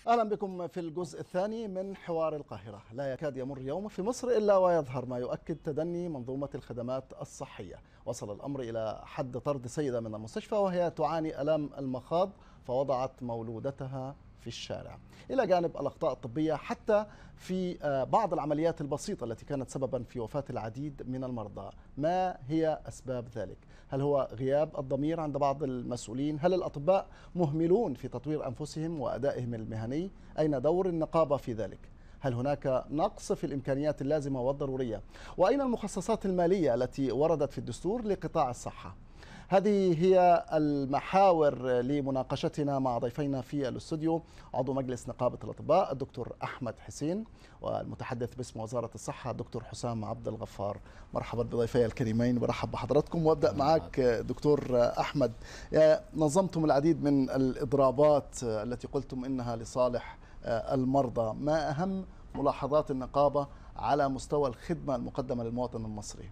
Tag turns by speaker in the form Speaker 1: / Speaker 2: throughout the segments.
Speaker 1: اهلا بكم في الجزء الثاني من حوار القاهره، لا يكاد يمر يوم في مصر الا ويظهر ما يؤكد تدني منظومه الخدمات الصحيه، وصل الامر الى حد طرد سيده من المستشفى وهي تعاني الام المخاض فوضعت مولودتها في الشارع إلى جانب الأخطاء الطبية حتى في بعض العمليات البسيطة التي كانت سببا في وفاة العديد من المرضى ما هي أسباب ذلك؟ هل هو غياب الضمير عند بعض المسؤولين؟ هل الأطباء مهملون في تطوير أنفسهم وأدائهم المهني؟ أين دور النقابة في ذلك؟ هل هناك نقص في الإمكانيات اللازمة والضرورية؟ وأين المخصصات المالية التي وردت في الدستور لقطاع الصحة؟ هذه هي المحاور لمناقشتنا مع ضيفينا في الاستوديو عضو مجلس نقابه الاطباء الدكتور احمد حسين والمتحدث باسم وزاره الصحه الدكتور حسام عبد الغفار مرحبا بضيفي الكريمين برحب بحضراتكم وابدا معك دكتور احمد نظمتم العديد من الاضرابات التي قلتم انها لصالح المرضى ما اهم ملاحظات النقابه على مستوى الخدمه المقدمه للمواطن المصري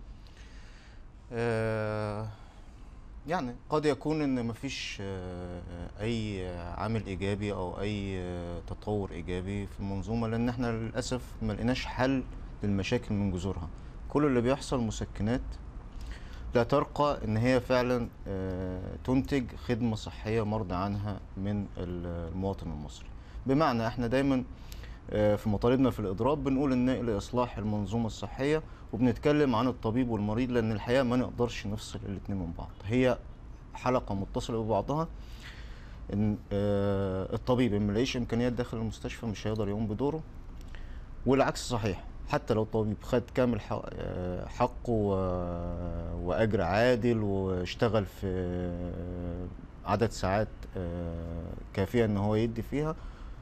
Speaker 2: آه يعني قد يكون ان مفيش اي عامل ايجابي او اي تطور ايجابي في المنظومه لان احنا للاسف ما لقيناش حل للمشاكل من جذورها كل اللي بيحصل مسكنات لا ترقى ان هي فعلا تنتج خدمه صحيه مرضى عنها من المواطن المصري بمعنى احنا دايما في مطالبنا في الاضراب بنقول ان لاصلاح المنظومه الصحيه وبنتكلم عن الطبيب والمريض لان الحقيقه ما نقدرش نفصل الاثنين من بعض هي حلقه متصله ببعضها ان الطبيب ما لاقيش امكانيات داخل المستشفى مش هيقدر يقوم بدوره والعكس صحيح حتى لو الطبيب خد كامل حقه واجر عادل واشتغل في عدد ساعات كافيه ان هو يدي فيها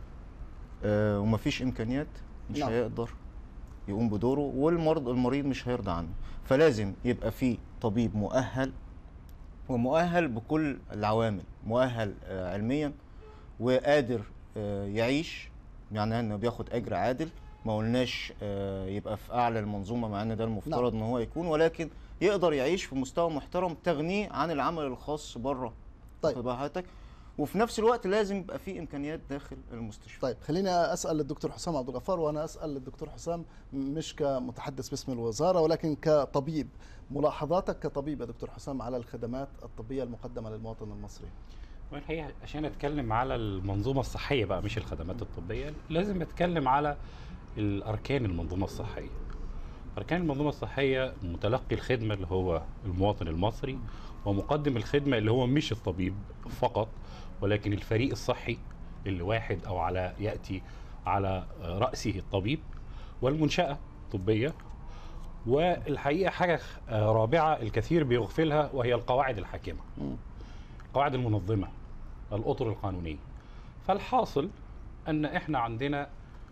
Speaker 2: ومفيش امكانيات مش لا. هيقدر يقوم بدوره والمرض المريض مش هيرضى عنه فلازم يبقى في طبيب مؤهل ومؤهل بكل العوامل مؤهل علميا وقادر يعيش يعني انه بياخد اجر عادل ما قلناش يبقى في اعلى المنظومه مع ان ده المفترض ان هو يكون ولكن يقدر يعيش في مستوى محترم تغنيه عن العمل الخاص بره
Speaker 1: طيب
Speaker 2: وفي نفس الوقت لازم يبقى في امكانيات داخل المستشفى
Speaker 1: طيب خليني اسال الدكتور حسام عبد الغفار وانا اسال الدكتور حسام مش كمتحدث باسم الوزاره ولكن كطبيب ملاحظاتك كطبيب يا دكتور حسام على الخدمات الطبيه المقدمه للمواطن المصري
Speaker 3: والحقيقه عشان اتكلم على المنظومه الصحيه بقى مش الخدمات الطبيه لازم اتكلم على الاركان المنظومه الصحيه اركان المنظومه الصحيه متلقي الخدمه اللي هو المواطن المصري ومقدم الخدمه اللي هو مش الطبيب فقط ولكن الفريق الصحي اللي واحد او على ياتي على راسه الطبيب والمنشاه الطبيه والحقيقه حاجه رابعه الكثير بيغفلها وهي القواعد الحاكمه القواعد المنظمه الاطر القانونيه فالحاصل ان احنا عندنا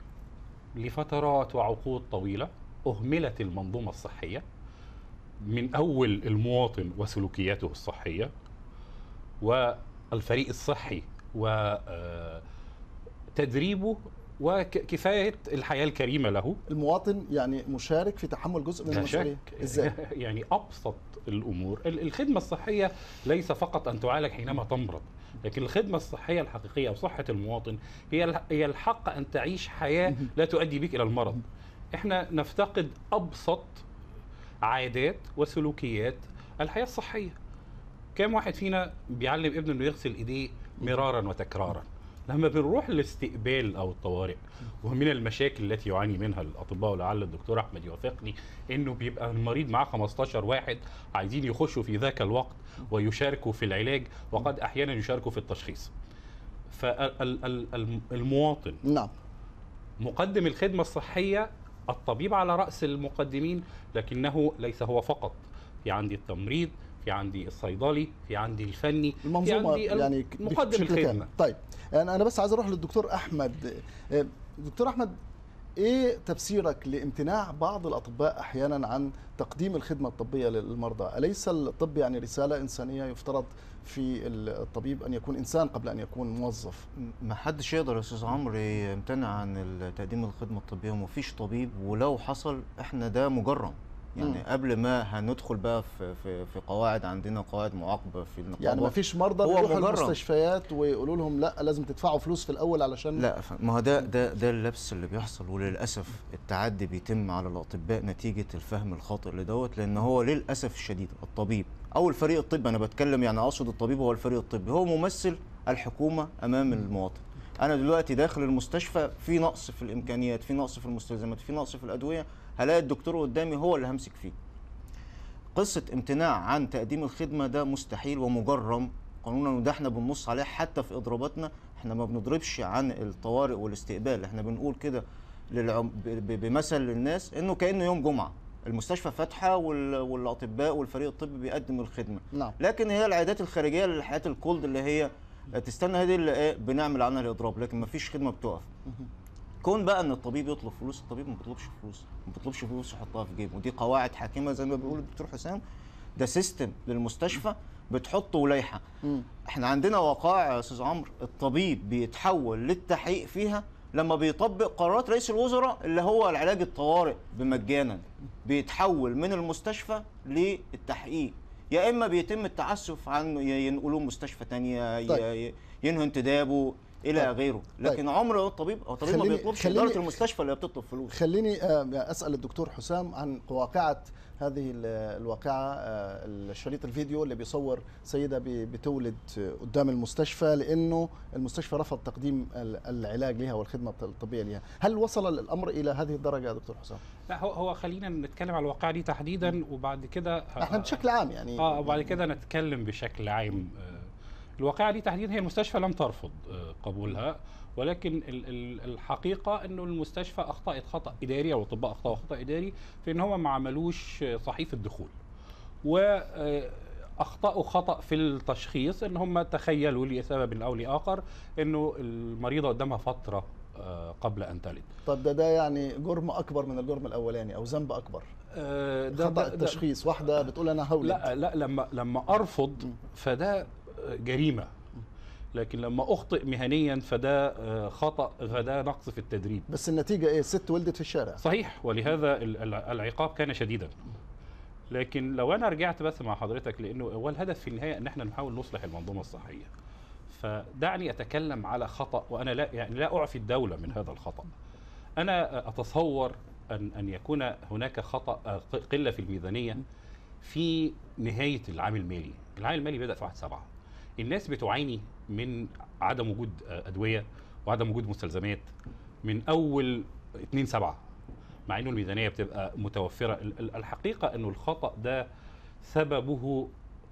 Speaker 3: لفترات وعقود طويله اهملت المنظومه الصحيه من اول المواطن وسلوكياته الصحيه والفريق الصحي وتدريبه وكفايه الحياه الكريمه له
Speaker 1: المواطن يعني مشارك في تحمل جزء من المسؤوليه
Speaker 3: ازاي يعني ابسط الامور الخدمه الصحيه ليس فقط ان تعالج حينما تمرض لكن الخدمه الصحيه الحقيقيه او صحه المواطن هي هي الحق ان تعيش حياه لا تؤدي بك الى المرض احنا نفتقد ابسط عادات وسلوكيات الحياه الصحيه كم واحد فينا بيعلم ابنه انه يغسل ايديه مرارا وتكرارا لما بنروح للاستقبال او الطوارئ ومن المشاكل التي يعاني منها الاطباء ولعل الدكتور احمد يوافقني انه بيبقى المريض معاه 15 واحد عايزين يخشوا في ذاك الوقت ويشاركوا في العلاج وقد احيانا يشاركوا في التشخيص فالمواطن
Speaker 1: نعم
Speaker 3: مقدم الخدمه الصحيه الطبيب على راس المقدمين لكنه ليس هو فقط في عندي التمريض في عندي الصيدلي في عندي الفني
Speaker 1: المنظومه
Speaker 3: في عندي
Speaker 1: يعني
Speaker 3: مقدم الخدمه
Speaker 1: طيب يعني انا بس عايز اروح للدكتور احمد دكتور احمد ايه تفسيرك لامتناع بعض الاطباء احيانا عن تقديم الخدمه الطبيه للمرضى اليس الطب يعني رساله انسانيه يفترض في الطبيب ان يكون انسان قبل ان يكون موظف
Speaker 2: ما حدش يقدر يا استاذ عمرو يمتنع عن تقديم الخدمه الطبيه ومفيش طبيب ولو حصل احنا ده مجرم يعني
Speaker 1: مم.
Speaker 2: قبل ما هندخل بقى في في, في قواعد عندنا قواعد معاقبه في النقابه
Speaker 1: يعني ما فيش مرضى
Speaker 2: هو
Speaker 1: بيروحوا
Speaker 2: مجرد.
Speaker 1: المستشفيات ويقولوا لهم لا لازم تدفعوا فلوس في الاول علشان
Speaker 2: لا ف- ما هو ده ده ده اللبس اللي بيحصل وللاسف التعدي بيتم على الاطباء نتيجه الفهم الخاطئ لدوت لان هو للاسف الشديد الطبيب او الفريق الطبي انا بتكلم يعني اقصد الطبيب هو الفريق الطبي هو ممثل الحكومه امام المواطن انا دلوقتي داخل المستشفى في نقص في الامكانيات في نقص في المستلزمات في نقص في الادويه هلاقي الدكتور قدامي هو اللي همسك فيه قصه امتناع عن تقديم الخدمه ده مستحيل ومجرم قانونا وده احنا بننص عليه حتى في اضراباتنا احنا ما بنضربش عن الطوارئ والاستقبال احنا بنقول كده للعم... ب- ب- بمثل للناس انه كانه يوم جمعه المستشفى فاتحه وال... والاطباء والفريق الطبي بيقدم الخدمه
Speaker 1: نعم
Speaker 2: لكن هي العيادات الخارجيه للحياه الكولد اللي هي تستنى هذه اللي ايه بنعمل عنها الاضراب لكن ما فيش خدمه بتقف كون بقى ان الطبيب يطلب فلوس الطبيب ما بيطلبش فلوس ما بيطلبش فلوس يحطها في جيبه ودي قواعد حاكمه زي ما بيقول الدكتور حسام ده سيستم للمستشفى بتحطه لائحه
Speaker 1: مم.
Speaker 2: احنا عندنا وقائع يا استاذ عمرو الطبيب بيتحول للتحقيق فيها لما بيطبق قرارات رئيس الوزراء اللي هو العلاج الطوارئ بمجانا بيتحول من المستشفى للتحقيق يا اما بيتم التعسف عنه ي- ينقلوه مستشفى تانية ي-
Speaker 1: طيب.
Speaker 2: ي- ينهوا انتدابه الى
Speaker 1: طيب.
Speaker 2: غيره لكن عمر الطبيب هو الطبيب ما
Speaker 1: خليني-
Speaker 2: بيطلبش
Speaker 1: خليني-
Speaker 2: اداره المستشفى اللي بتطلب فلوس
Speaker 1: خليني آه، اسال الدكتور حسام عن واقعه هذه ال- الواقعه آه، الشريط الفيديو اللي بيصور سيده ب- بتولد آه، قدام المستشفى لانه المستشفى رفض تقديم ال- العلاج لها والخدمه الطبيه لها، هل وصل الامر الى هذه الدرجه يا دكتور حسام؟
Speaker 3: لا هو هو خلينا نتكلم على الواقعه دي تحديدا وبعد كده ه-
Speaker 1: احنا بشكل عام يعني
Speaker 3: اه وبعد كده نتكلم بشكل عام آه، الواقعه دي تحديدا هي المستشفى لم ترفض آه، قبولها ولكن ال- ال- الحقيقه انه المستشفى اخطات خطا اداري او الاطباء اخطاوا خطا اداري في ان هم ما عملوش آه، صحيفه دخول واخطاوا خطا في التشخيص ان هم تخيلوا لسبب او لاخر انه المريضه قدامها فتره آه، قبل ان تلد
Speaker 1: طب ده ده يعني جرم اكبر من الجرم الاولاني او ذنب اكبر
Speaker 3: آه، ده-
Speaker 1: خطا
Speaker 3: ده- ده-
Speaker 1: التشخيص واحده بتقول انا هولد
Speaker 3: لا لا لما لما ارفض فده جريمه لكن لما اخطئ مهنيا فده آه، خطا فده نقص في التدريب
Speaker 1: بس النتيجه ايه الست ولدت في الشارع
Speaker 3: صحيح ولهذا ال- ال- العقاب كان شديدا لكن لو انا رجعت بس مع حضرتك لانه هو الهدف في النهايه ان احنا نحاول نصلح المنظومه الصحيه فدعني اتكلم على خطا وانا لا يعني لا اعفي الدوله من هذا الخطا انا اتصور ان ان يكون هناك خطا آه، قله في الميزانيه في نهايه العام المالي العام المالي بدا في 1 7 الناس بتعاني من عدم وجود آه، ادويه وعدم وجود مستلزمات من اول 2 7 مع انه الميزانيه بتبقى متوفره ال- ال- الحقيقه انه الخطا ده سببه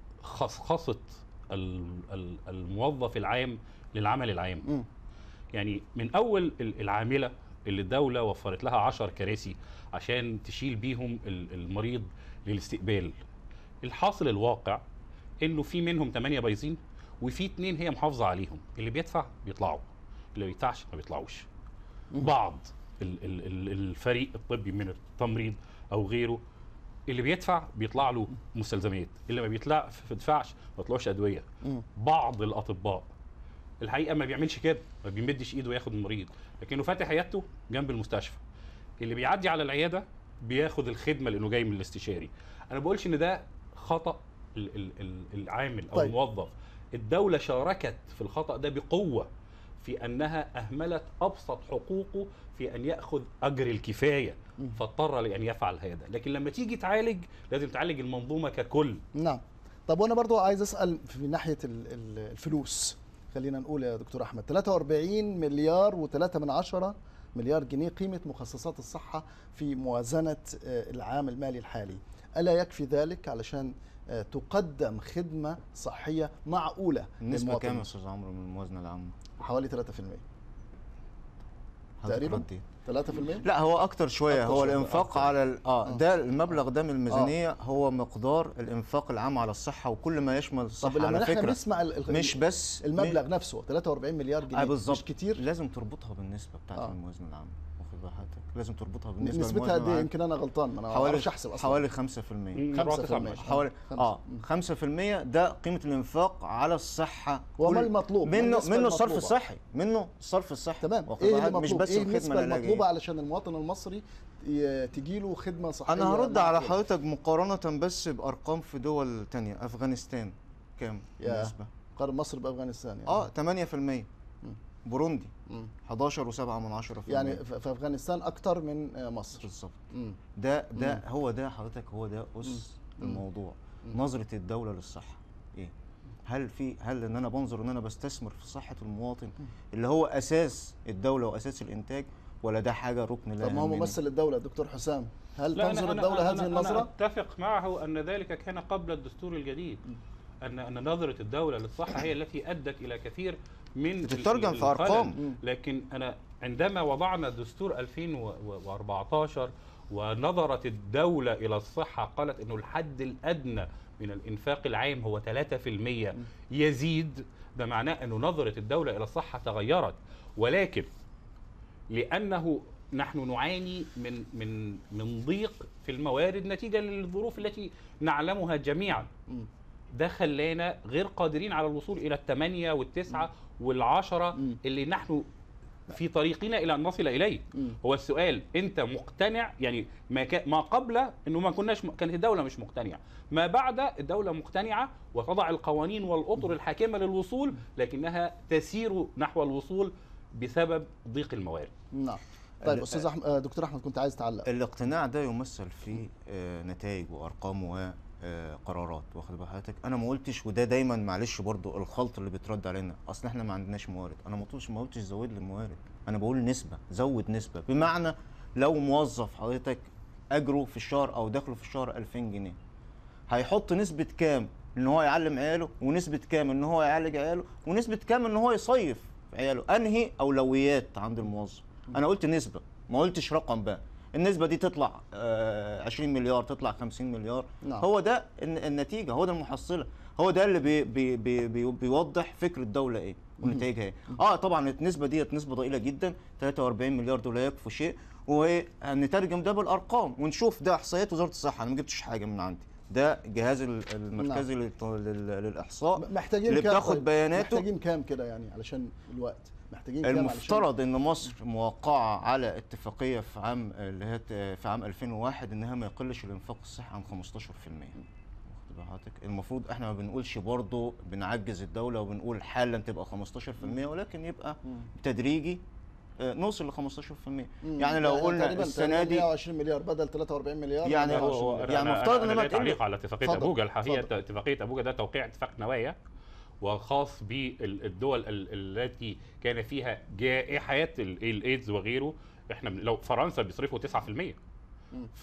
Speaker 3: خصخصه ال- ال- الموظف العام للعمل العام
Speaker 1: مم.
Speaker 3: يعني من اول ال- العامله اللي الدوله وفرت لها 10 كراسي عشان تشيل بيهم ال- المريض للاستقبال الحاصل الواقع انه في منهم 8 بايظين وفي اتنين هي محافظه عليهم اللي بيدفع بيطلعوا اللي ما بيدفعش ما بيطلعوش بعض ال- ال- ال- الفريق الطبي من التمريض او غيره اللي بيدفع بيطلع له مستلزمات اللي ما بيطلع ما بيدفعش ما بيطلعوش ادويه
Speaker 1: مم.
Speaker 3: بعض الاطباء الحقيقه ما بيعملش كده ما بيمدش ايده وياخد المريض لكنه فاتح عيادته جنب المستشفى اللي بيعدي على العياده بياخد الخدمه لانه جاي من الاستشاري انا بقولش ان ده خطا ال- ال- ال- العامل او
Speaker 1: طيب.
Speaker 3: الموظف الدوله شاركت في الخطا ده بقوه في انها اهملت ابسط حقوقه في ان ياخذ اجر الكفايه فاضطر لان يفعل هذا لكن لما تيجي تعالج لازم تعالج المنظومه ككل
Speaker 1: نعم طب وانا برضو عايز اسال في ناحيه ال- ال- الفلوس خلينا نقول يا دكتور احمد 43 مليار و3 من عشرة مليار جنيه قيمه مخصصات الصحه في موازنه آه، العام المالي الحالي الا يكفي ذلك علشان آه، تقدم خدمه صحيه معقوله
Speaker 2: النسبه
Speaker 1: للمواطن؟
Speaker 2: كام يا استاذ عمرو من الموازنه العامه
Speaker 1: حوالي 3% تقريباً؟
Speaker 2: هتغطي.
Speaker 1: 3%
Speaker 2: لا هو اكتر شويه
Speaker 1: أكتر
Speaker 2: هو
Speaker 1: شوية،
Speaker 2: الانفاق
Speaker 1: أكتر.
Speaker 2: على ال- اه
Speaker 1: آه.
Speaker 2: ده المبلغ ده من الميزانيه هو مقدار الانفاق العام على الصحه وكل ما يشمل
Speaker 1: طب
Speaker 2: الصحه
Speaker 1: لما
Speaker 2: على
Speaker 1: نحن
Speaker 2: فكره
Speaker 1: نسمع ال- ال-
Speaker 2: مش بس
Speaker 1: المبلغ نفسه 43 مليار جنيه
Speaker 2: آه بالظبط
Speaker 1: مش كتير
Speaker 2: لازم تربطها بالنسبه بتاعت
Speaker 1: آه.
Speaker 2: الموازنه العامه واخد واخد بال حضرتك لازم تربطها بالنسبه
Speaker 1: نسبتها
Speaker 2: للموازنة
Speaker 1: قد ايه
Speaker 2: العام.
Speaker 1: يمكن انا غلطان ما انا ما
Speaker 2: حوالي
Speaker 1: اعرفش احسب اصلا
Speaker 2: حوالي 5%
Speaker 1: 5%
Speaker 2: حوالي
Speaker 1: خمسة.
Speaker 2: اه
Speaker 1: مم.
Speaker 2: 5% ده قيمه الانفاق على الصحه
Speaker 1: وما
Speaker 2: كل-
Speaker 1: المطلوب؟ ما
Speaker 2: منه
Speaker 1: النسبة
Speaker 2: منه الصرف
Speaker 1: المطلوبة؟
Speaker 2: الصحي منه الصرف الصحي
Speaker 1: تمام
Speaker 2: واخد
Speaker 1: ايه
Speaker 2: بالك؟
Speaker 1: اللي
Speaker 2: مش
Speaker 1: مطلوب
Speaker 2: بس
Speaker 1: ايه
Speaker 2: الخدمه
Speaker 1: النسبه
Speaker 2: العلاجية.
Speaker 1: المطلوبه علشان المواطن المصري ي- تجي له خدمه صحيه
Speaker 2: انا هرد على
Speaker 1: معقولة؟
Speaker 2: حضرتك مقارنه بس بارقام في دول تانية افغانستان كام
Speaker 1: يا.
Speaker 2: النسبه
Speaker 1: قارن مصر بافغانستان يعني
Speaker 2: اه 8% بوروندي
Speaker 1: مم.
Speaker 2: 11 و7 من 10%
Speaker 1: يعني ف- في افغانستان اكتر من آه، مصر
Speaker 2: بالظبط
Speaker 1: مم.
Speaker 2: ده ده هو ده حضرتك هو ده اس الموضوع نظره الدوله للصحه ايه هل في هل ان انا بنظر ان انا بستثمر في صحه المواطن اللي هو اساس الدوله واساس الانتاج ولا ده حاجه ركن لا
Speaker 1: طب ما هو
Speaker 2: يهمني؟
Speaker 1: ممثل الدوله دكتور حسام هل
Speaker 3: لا
Speaker 1: تنظر
Speaker 3: أنا
Speaker 1: الدوله
Speaker 3: أنا
Speaker 1: هذه
Speaker 3: أنا
Speaker 1: النظره؟
Speaker 3: أنا أتفق معه أن ذلك كان قبل الدستور الجديد أن أن نظرة الدولة للصحة هي التي أدت إلى كثير من
Speaker 2: بتترجم
Speaker 3: ال-
Speaker 2: في أرقام.
Speaker 3: الخلل. لكن أنا عندما وضعنا دستور 2014 ونظرت الدولة إلى الصحة قالت أنه الحد الأدنى من الإنفاق العام هو 3% يزيد ده معناه أنه نظرة الدولة إلى الصحة تغيرت ولكن لانه نحن نعاني من من من ضيق في الموارد نتيجه للظروف التي نعلمها جميعا
Speaker 1: مم.
Speaker 3: ده خلانا غير قادرين على الوصول الى الثمانيه والتسعه والعشره
Speaker 1: مم.
Speaker 3: اللي نحن في طريقنا الى ان نصل اليه
Speaker 1: مم.
Speaker 3: هو السؤال انت مقتنع يعني ما كا ما قبل انه ما كناش كانت الدوله مش مقتنعه ما بعد الدوله مقتنعه وتضع القوانين والاطر الحاكمه للوصول لكنها تسير نحو الوصول بسبب ضيق الموارد
Speaker 1: نعم طيب
Speaker 2: ال-
Speaker 1: استاذ احمد آه، دكتور احمد كنت عايز تعلق
Speaker 2: الاقتناع ده يمثل في آه، نتائج وارقام وقرارات واخد بال حضرتك انا ما قلتش وده دايما معلش برضو الخلط اللي بيترد علينا اصل احنا ما عندناش موارد انا ما قلتش ما قلتش زود لي الموارد انا بقول نسبه زود نسبه بمعنى لو موظف حضرتك اجره في الشهر او دخله في الشهر 2000 جنيه هيحط نسبة كام ان هو يعلم عياله ونسبة كام ان هو يعالج عياله ونسبة كام ان هو يصيف عياله انهي اولويات عند الموظف انا قلت نسبة ما قلتش رقم بقى النسبة دي تطلع آه 20 مليار تطلع 50 مليار
Speaker 1: نعم.
Speaker 2: هو ده الن- النتيجة هو ده المحصلة هو ده اللي بي بي بي بي بيوضح فكر الدولة ايه ونتائجها ايه اه طبعا النسبة ديت نسبة ضئيلة جدا 43 مليار دول لا يكفوا شيء وهنترجم ده بالارقام ونشوف ده احصائيات وزارة الصحة انا ما جبتش حاجة من عندي ده جهاز ال- المركزي للت- لل- للاحصاء
Speaker 1: محتاجين
Speaker 2: اللي
Speaker 1: كام
Speaker 2: بتاخد
Speaker 1: طيب؟
Speaker 2: بياناته
Speaker 1: محتاجين كام كده يعني علشان الوقت محتاجين كام علشان
Speaker 2: المفترض ان مصر موقعه على اتفاقيه في عام اللي هي ت- في عام 2001 انها ما يقلش الانفاق الصحي عن 15% واخد بال حضرتك المفروض احنا ما بنقولش برضه بنعجز الدوله وبنقول حالا تبقى 15% ولكن يبقى تدريجي آه، نوصل ل 15%
Speaker 1: مم.
Speaker 2: يعني لو قلنا
Speaker 1: تقريباً
Speaker 2: السنه دي
Speaker 1: 120 مليار بدل 43 مليار
Speaker 2: يعني
Speaker 1: يبقى
Speaker 2: هو-
Speaker 1: 120
Speaker 2: هو-
Speaker 1: مليار.
Speaker 2: يعني
Speaker 3: أنا-
Speaker 2: مفترض
Speaker 3: أنا
Speaker 2: إن ما
Speaker 3: لا تعليق
Speaker 2: تقل.
Speaker 3: على اتفاقيه
Speaker 1: اتفضل،
Speaker 3: ابوجا الحقيقه
Speaker 1: اتفضل.
Speaker 3: اتفاقيه ابوجا ده توقيع اتفاق نوايا وخاص بالدول ال- التي كان فيها جائحات ال- الايدز وغيره احنا من- لو فرنسا بيصرفوا 9% ف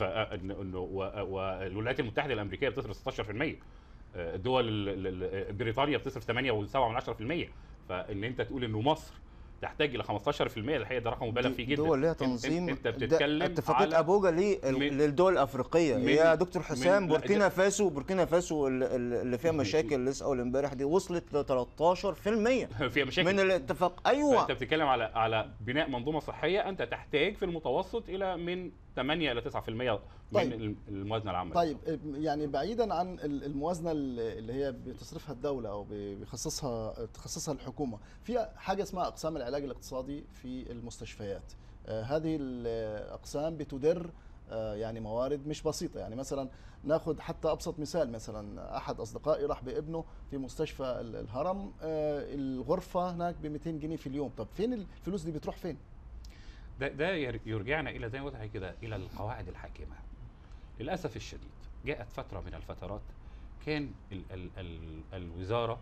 Speaker 3: والولايات المتحده الامريكيه بتصرف 16% آه، الدول ال- ال- ال- بريطانيا بتصرف 8.7% فان انت تقول انه مصر تحتاج الى 15% الحقيقه ده رقم مبالغ فيه جدا
Speaker 2: دول ليها
Speaker 3: أنت-
Speaker 2: تنظيم
Speaker 3: انت
Speaker 2: ده
Speaker 3: بتتكلم
Speaker 2: اتفاقيه
Speaker 3: على
Speaker 2: ابوجا ليه
Speaker 3: من-
Speaker 2: للدول الافريقيه
Speaker 3: من-
Speaker 2: يا دكتور حسام
Speaker 3: من- لا،
Speaker 2: بوركينا
Speaker 3: ده-
Speaker 2: فاسو بوركينا فاسو ال- ال- اللي فيها مشاكل لسه اول امبارح دي وصلت ل 13%
Speaker 3: فيها مشاكل
Speaker 2: من الاتفاق ايوه
Speaker 3: فانت بتتكلم على على بناء منظومه صحيه انت تحتاج في المتوسط الى من 8 الى 9% من
Speaker 1: طيب.
Speaker 3: الم- الموازنه العامه
Speaker 1: طيب يعني بعيدا عن ال- الموازنه اللي هي بتصرفها الدوله او بيخصصها تخصصها الحكومه في حاجه اسمها اقسام العلاج الاقتصادي في المستشفيات آه، هذه الاقسام بتدر آه، يعني موارد مش بسيطه يعني مثلا ناخذ حتى ابسط مثال مثلا احد اصدقائي راح بابنه في مستشفى ال- الهرم آه، الغرفه هناك ب 200 جنيه في اليوم طب فين الفلوس دي بتروح فين
Speaker 3: ده ده ير- يرجعنا الى زي ما قلت كده الى القواعد الحاكمه للاسف الشديد جاءت فتره من الفترات كان ال ال ال الوزاره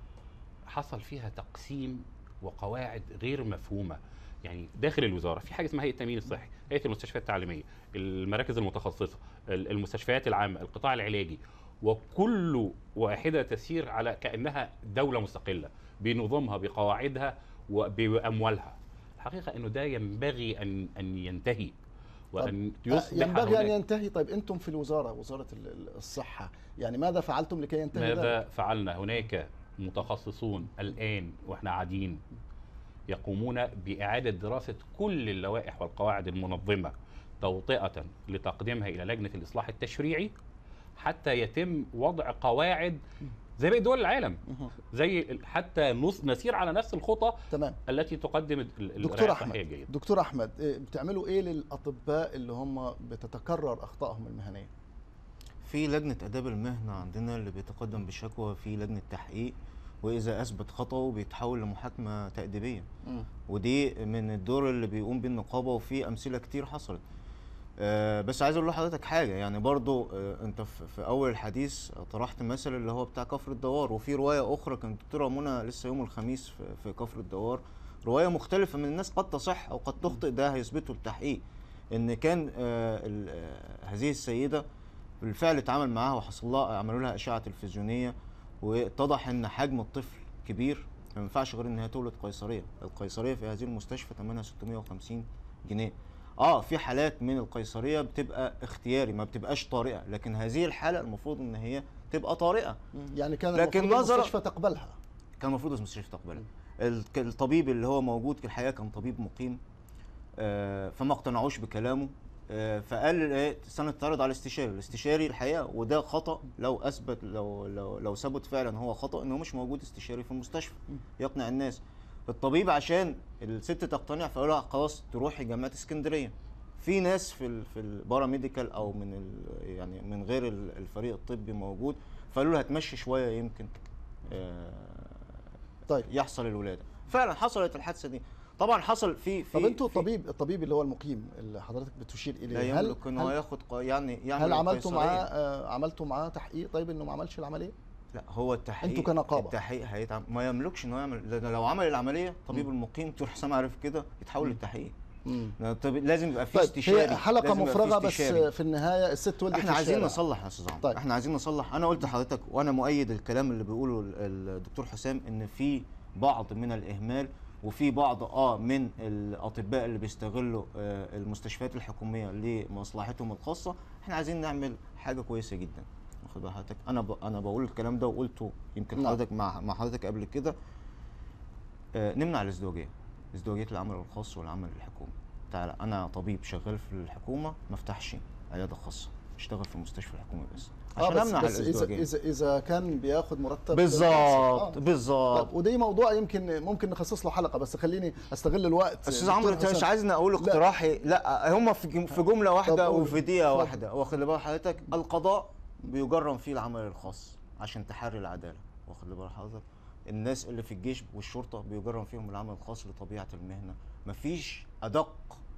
Speaker 3: حصل فيها تقسيم وقواعد غير مفهومه يعني داخل الوزاره في حاجه اسمها هيئه التامين الصحي هيئه المستشفيات التعليميه المراكز المتخصصه ال- المستشفيات العامه القطاع العلاجي وكل واحده تسير على كانها دوله مستقله بنظامها بقواعدها وباموالها الحقيقه انه ده ينبغي ان ان ينتهي وان
Speaker 1: طب، آه،
Speaker 3: يصبح
Speaker 1: ينبغي ان
Speaker 3: هناك
Speaker 1: ينتهي طيب انتم في الوزاره وزاره ال- ال- الصحه يعني ماذا فعلتم لكي ينتهي ذلك؟
Speaker 3: ماذا فعلنا هناك متخصصون الان واحنا قاعدين يقومون باعاده دراسه كل اللوائح والقواعد المنظمه توطئه لتقديمها الى لجنه الاصلاح التشريعي حتى يتم وضع قواعد زي باقي دول العالم
Speaker 1: مهم.
Speaker 3: زي ال- حتى نص نسير على نفس الخطى
Speaker 1: تمام
Speaker 3: التي تقدم ال- ال-
Speaker 1: دكتور
Speaker 3: الرعاية الصحية
Speaker 1: احمد
Speaker 3: الجيدة.
Speaker 1: دكتور احمد إيه بتعملوا ايه للاطباء اللي هم بتتكرر اخطائهم المهنيه
Speaker 2: في لجنة آداب المهنة عندنا اللي بيتقدم بشكوى في لجنة تحقيق وإذا أثبت خطأه بيتحول لمحاكمة تأديبية
Speaker 1: مم.
Speaker 2: ودي من الدور اللي بيقوم بيه النقابة وفي أمثلة كتير حصلت آه بس عايز أقول لحضرتك حاجة يعني برضو آه أنت في, في أول الحديث طرحت مثل اللي هو بتاع كفر الدوار وفي رواية أخرى كانت الدكتورة منى لسه يوم الخميس في, في كفر الدوار رواية مختلفة من الناس قد تصح أو قد تخطئ ده هيثبته التحقيق إن كان آه ال- آه هذه السيدة بالفعل اتعامل معاها وحصل لها عملوا لها اشعه تلفزيونيه واتضح ان حجم الطفل كبير ما ينفعش غير ان هي تولد قيصريه القيصريه في هذه المستشفى ثمنها 650 جنيه اه في حالات من القيصريه بتبقى اختياري ما بتبقاش طارئه لكن هذه الحاله المفروض ان هي تبقى طارئه
Speaker 1: مم. يعني كان
Speaker 2: لكن
Speaker 1: المفروض
Speaker 2: نظرا-
Speaker 1: المستشفى تقبلها
Speaker 2: كان المفروض المستشفى تقبلها الك- الطبيب اللي هو موجود في الحقيقه كان طبيب مقيم آه، فما اقتنعوش بكلامه آه، فقال ايه استنى تعرض على الاستشاري الاستشاري الحقيقه وده خطا لو اثبت لو لو لو ثبت فعلا هو خطا ان هو مش موجود استشاري في المستشفى يقنع الناس الطبيب عشان الست تقتنع فقال لها خلاص تروحي جامعه اسكندريه في ناس في ال في الباراميديكال او من ال يعني من غير ال- الفريق الطبي موجود فقالوا لها هتمشي شويه يمكن آه،
Speaker 1: طيب
Speaker 2: يحصل الولاده فعلا حصلت الحادثه دي طبعا حصل في في
Speaker 1: طب انتوا
Speaker 2: في-
Speaker 1: الطبيب الطبيب اللي هو المقيم اللي حضرتك بتشير
Speaker 2: لا
Speaker 1: اليه هل
Speaker 2: يملك ان هو
Speaker 1: هل,
Speaker 2: ياخد ق- يعني يعمل
Speaker 1: هل عملتوا
Speaker 2: القيصرية.
Speaker 1: معاه آه، عملتوا معاه تحقيق طيب انه ما عملش العمليه
Speaker 2: لا هو التحقيق
Speaker 1: انتوا كنقابة.
Speaker 2: التحقيق هيتعمل ما يملكش ان هو يعمل لأن لو عمل العمليه طبيب المقيم دكتور حسام عارف كده يتحول للتحقيق
Speaker 1: مم.
Speaker 2: لأن الطبيب لازم يبقى في
Speaker 1: طيب
Speaker 2: استشاري
Speaker 1: هي حلقه
Speaker 2: لازم يبقى في
Speaker 1: مفرغه بس
Speaker 2: استشاري.
Speaker 1: في النهايه الست ولدت
Speaker 2: احنا
Speaker 1: في
Speaker 2: عايزين
Speaker 1: الشارع.
Speaker 2: نصلح يا استاذ عمرو
Speaker 1: طيب.
Speaker 2: احنا عايزين نصلح انا قلت لحضرتك وانا مؤيد الكلام اللي بيقوله ال- الدكتور حسام ان في بعض من الاهمال وفي بعض اه من الاطباء اللي بيستغلوا آه المستشفيات الحكوميه لمصلحتهم الخاصه احنا عايزين نعمل حاجه كويسه جدا واخد بال حضرتك انا ب... انا بقول الكلام ده وقلته يمكن
Speaker 1: نعم.
Speaker 2: حضرتك مع مع حضرتك قبل كده آه نمنع الازدواجيه ازدواجيه العمل الخاص والعمل الحكومي تعالى انا طبيب شغال في الحكومه ما افتحش عياده خاصه اشتغل في المستشفى الحكومي بس
Speaker 1: اه
Speaker 2: عشان
Speaker 1: بس,
Speaker 2: امنع
Speaker 1: بس اذا
Speaker 2: الازدواجيه
Speaker 1: اذا اذا كان بياخد مرتب
Speaker 2: بالظبط
Speaker 1: آه.
Speaker 2: بالظبط
Speaker 1: طيب ودي موضوع يمكن ممكن نخصص له حلقه بس خليني استغل الوقت
Speaker 2: استاذ
Speaker 1: دكتور
Speaker 2: عمرو انت مش
Speaker 1: حسام.
Speaker 2: عايزني اقول
Speaker 1: لا.
Speaker 2: اقتراحي لا هم في جم- في جمله واحده
Speaker 1: قول.
Speaker 2: وفي دقيقه
Speaker 1: اتفضل.
Speaker 2: واحده واخد بال حضرتك القضاء بيجرم فيه العمل الخاص عشان تحري العداله واخد بال حضرتك الناس اللي في الجيش والشرطه بيجرم فيهم العمل الخاص لطبيعه المهنه مفيش ادق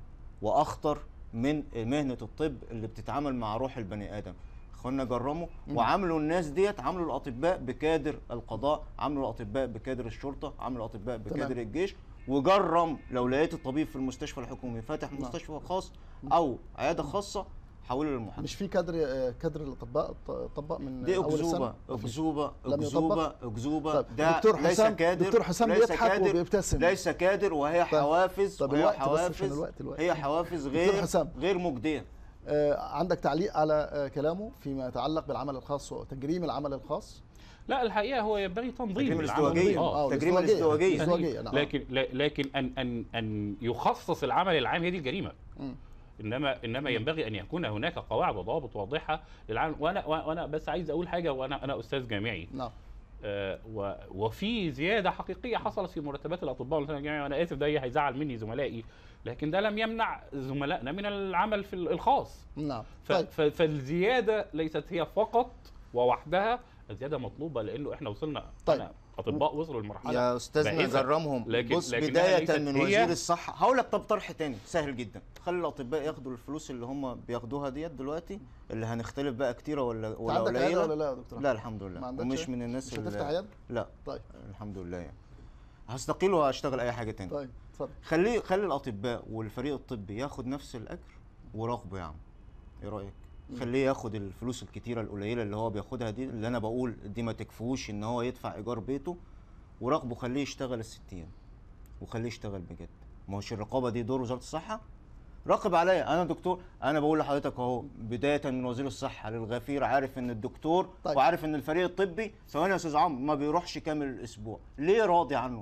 Speaker 2: واخطر من مهنه الطب اللي بتتعامل مع روح البني ادم اخوانا جرموا وعاملوا الناس ديت عاملوا الاطباء بكادر القضاء عاملوا الاطباء بكادر الشرطه عاملوا الاطباء بكادر الجيش وجرم لو لقيت الطبيب في المستشفى الحكومي فاتح مستشفى خاص او عياده خاصه حوله للمحامي
Speaker 1: مش في كادر آه، كادر الاطباء ط- طبق من
Speaker 2: دي
Speaker 1: اول
Speaker 2: اكذوبه
Speaker 1: السنه
Speaker 2: اكذوبه
Speaker 1: لم
Speaker 2: اكذوبه اكذوبه
Speaker 1: طيب،
Speaker 2: ده
Speaker 1: دكتور
Speaker 2: ليس
Speaker 1: حسام-
Speaker 2: كادر
Speaker 1: دكتور حسام
Speaker 2: ليس
Speaker 1: بيضحك
Speaker 2: كادر
Speaker 1: وبيبتسم.
Speaker 2: ليس كادر وهي
Speaker 1: طيب،
Speaker 2: حوافز
Speaker 1: طب
Speaker 2: وهي
Speaker 1: الوقت بس عشان
Speaker 2: حوافز
Speaker 1: الوقت- الوقت.
Speaker 2: هي حوافز
Speaker 1: دكتور
Speaker 2: غير
Speaker 1: حسام.
Speaker 2: غير مجديه
Speaker 1: آه، عندك تعليق على آه، كلامه فيما يتعلق بالعمل الخاص وتجريم العمل الخاص
Speaker 3: لا الحقيقه هو ينبغي تنظيم
Speaker 2: تجريم
Speaker 3: العمل.
Speaker 2: الازدواجية.
Speaker 3: آه.
Speaker 1: آه،
Speaker 2: تجريم
Speaker 1: الازدواجية.
Speaker 2: الازدواجية.
Speaker 1: الازدواجية، نعم.
Speaker 3: لكن لا- لكن ان ان ان يخصص العمل العام هي دي الجريمه
Speaker 1: مم.
Speaker 3: انما انما ينبغي ان يكون هناك قواعد وضوابط واضحه للعمل وانا وانا بس عايز اقول حاجه وانا انا استاذ جامعي
Speaker 1: نعم
Speaker 3: آه، و- وفي زياده حقيقيه حصلت في مرتبات الاطباء والمهندسين الجامعي وانا اسف ده هيزعل مني زملائي لكن ده لم يمنع زملائنا من العمل في الخاص
Speaker 1: نعم
Speaker 3: ف-
Speaker 1: طيب
Speaker 3: ف- فالزياده ليست هي فقط ووحدها الزياده مطلوبه لانه احنا وصلنا
Speaker 1: طيب.
Speaker 3: أنا اطباء وصلوا لمرحله
Speaker 2: يا استاذنا
Speaker 3: بائسة.
Speaker 2: جرمهم
Speaker 3: لكن-
Speaker 2: بص
Speaker 3: لكنها
Speaker 2: بدايه
Speaker 3: ليست
Speaker 2: من
Speaker 3: هي-
Speaker 2: وزير الصحه هقول لك طب طرح تاني سهل جدا خلي الاطباء ياخدوا الفلوس اللي هم بياخدوها ديت دلوقتي اللي هنختلف بقى كتيره ولا
Speaker 1: انت
Speaker 2: ولا
Speaker 1: عندك عياده
Speaker 2: قليله
Speaker 1: ولا لا يا دكتور
Speaker 2: لا الحمد
Speaker 1: ما
Speaker 2: لله
Speaker 1: عندكش
Speaker 2: ومش
Speaker 1: إيه؟
Speaker 2: من الناس
Speaker 1: مش
Speaker 2: اللي-
Speaker 1: هتفتح عياده
Speaker 2: لا
Speaker 1: طيب
Speaker 2: الحمد لله يعني هستقيل وهشتغل اي حاجه تاني
Speaker 1: طيب اتفضل
Speaker 2: خليه خلي الاطباء والفريق الطبي ياخد نفس الاجر وراقبه يا عم ايه رايك خليه ياخد الفلوس الكتيره القليله اللي هو بياخدها دي اللي انا بقول دي ما تكفوش ان هو يدفع ايجار بيته وراقبه خليه يشتغل الستين وخليه يشتغل بجد ما هوش الرقابه دي دور وزاره الصحه راقب عليا انا دكتور انا بقول لحضرتك اهو بدايه من وزير الصحه للغفير عارف ان الدكتور
Speaker 1: طيب.
Speaker 2: طيب. وعارف ان الفريق الطبي ثواني يا استاذ عمرو ما بيروحش كامل الاسبوع ليه راضي عنه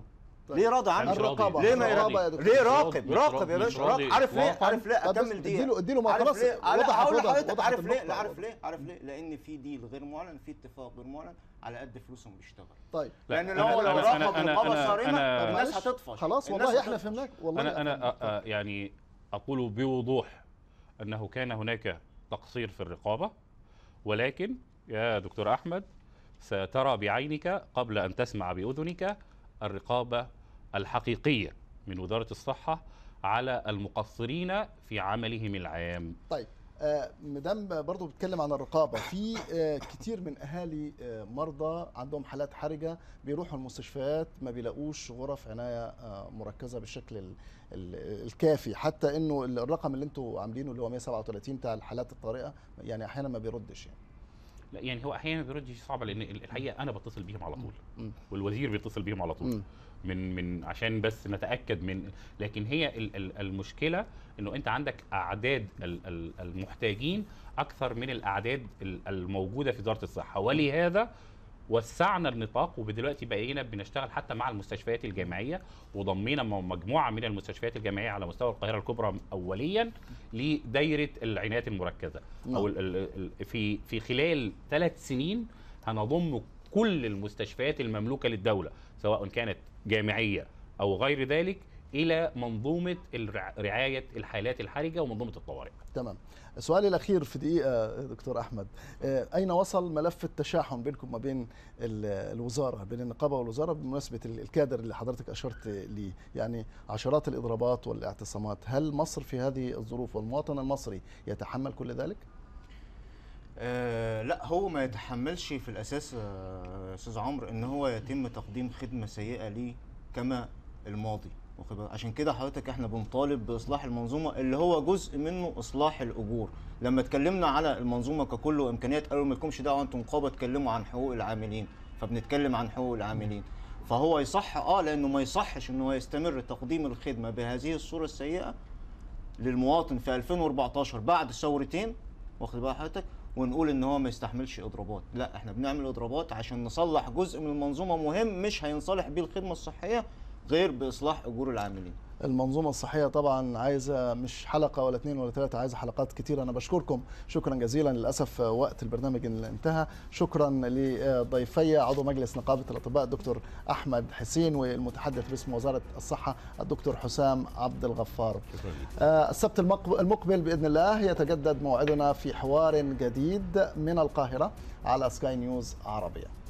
Speaker 1: طيب.
Speaker 2: ليه راضي عنه
Speaker 1: الرقابة.
Speaker 2: ليه ما
Speaker 1: الرقابة يا
Speaker 2: يراضي
Speaker 1: دكتور.
Speaker 2: ليه
Speaker 3: مش
Speaker 2: راقب
Speaker 3: راضي-
Speaker 2: راقب يا
Speaker 3: مش
Speaker 2: باشا
Speaker 3: راضي
Speaker 2: راقب عارف ليه
Speaker 3: واقع.
Speaker 2: عارف ليه
Speaker 1: طب بس
Speaker 2: اكمل دي
Speaker 1: اديله- اديله ما
Speaker 2: عارف
Speaker 1: خلاص
Speaker 2: ليه عارف
Speaker 1: وضحت-
Speaker 2: هقول
Speaker 1: وضحت-
Speaker 2: لحضرتك
Speaker 1: وضحت
Speaker 2: عارف ليه
Speaker 1: النقطة.
Speaker 2: لا عارف ليه عارف ليه لان في ديل غير معلن في اتفاق غير معلن على قد فلوسهم بيشتغل
Speaker 1: طيب
Speaker 3: لا،
Speaker 2: لان
Speaker 3: أنا-
Speaker 2: لو لو
Speaker 3: أنا-
Speaker 2: راقب
Speaker 3: أنا- أنا-
Speaker 2: رقابه
Speaker 3: أنا-
Speaker 2: صارمه
Speaker 3: أنا-
Speaker 2: الناس
Speaker 1: معلش،
Speaker 2: هتطفش
Speaker 1: خلاص
Speaker 2: الناس
Speaker 1: والله احنا
Speaker 2: هتطفش.
Speaker 1: فهمناك والله
Speaker 3: انا انا
Speaker 1: فهمناك.
Speaker 3: آه، آه، يعني اقول بوضوح انه كان هناك تقصير في الرقابه ولكن يا دكتور احمد سترى بعينك قبل ان تسمع باذنك الرقابه الحقيقيه من وزاره الصحه على المقصرين في عملهم العام
Speaker 1: طيب آه، مدام برضو بتكلم عن الرقابه في آه، كتير من اهالي آه، مرضى عندهم حالات حرجه بيروحوا المستشفيات ما بيلاقوش غرف عنايه آه، مركزه بالشكل ال- ال- الكافي حتى انه الرقم اللي انتوا عاملينه اللي هو 137 بتاع الحالات الطارئه يعني احيانا ما بيردش يعني
Speaker 3: لا يعني هو احيانا بيرد صعبه لان الحقيقه انا بتصل بيهم على طول
Speaker 1: مم.
Speaker 3: والوزير بيتصل بيهم على طول
Speaker 1: مم.
Speaker 3: من من عشان بس نتاكد من لكن هي ال- ال- المشكله انه انت عندك اعداد ال- ال- المحتاجين اكثر من الاعداد ال- الموجوده في وزاره الصحه ولهذا وسعنا النطاق ودلوقتي بقينا بنشتغل حتى مع المستشفيات الجامعيه وضمينا م- مجموعه من المستشفيات الجامعيه على مستوى القاهره الكبرى اوليا لدايره العنايات المركزه او ال- ال- ال- في في خلال ثلاث سنين هنضم كل المستشفيات المملوكه للدوله سواء كانت جامعيه او غير ذلك الى منظومه الرع- رعايه الحالات الحرجه ومنظومه الطوارئ.
Speaker 1: تمام سؤالي الاخير في دقيقه دكتور احمد آه، اين وصل ملف التشاحن بينكم ما بين ال- الوزاره بين النقابه والوزاره بمناسبه ال- الكادر اللي حضرتك اشرت ليه يعني عشرات الاضرابات والاعتصامات هل مصر في هذه الظروف والمواطن المصري يتحمل كل ذلك
Speaker 2: آه لا هو ما يتحملش في الاساس آه، يا استاذ عمرو ان هو يتم تقديم خدمه سيئه ليه كما الماضي واخد بالك؟ عشان كده حضرتك احنا بنطالب باصلاح المنظومه اللي هو جزء منه اصلاح الاجور لما اتكلمنا على المنظومه ككل وامكانيات قالوا ما لكمش دعوه انتم نقابه اتكلموا عن حقوق العاملين فبنتكلم عن حقوق العاملين فهو يصح اه لانه ما يصحش ان هو يستمر تقديم الخدمه بهذه الصوره السيئه للمواطن في 2014 بعد ثورتين واخد بال حضرتك ونقول ان هو ما يستحملش اضرابات لا احنا بنعمل اضرابات عشان نصلح جزء من المنظومه مهم مش هينصلح بيه الخدمه الصحيه غير باصلاح اجور العاملين
Speaker 1: المنظومة الصحية طبعا عايزة مش حلقة ولا اثنين ولا ثلاثة عايزة حلقات كتير أنا بشكركم شكرا جزيلا للأسف وقت البرنامج انتهى شكرا لضيفي عضو مجلس نقابة الأطباء الدكتور أحمد حسين والمتحدث باسم وزارة الصحة الدكتور حسام عبد الغفار
Speaker 3: شكرا لك.
Speaker 1: آه، السبت المقب- المقبل بإذن الله يتجدد موعدنا في حوار جديد من القاهرة على سكاي نيوز عربية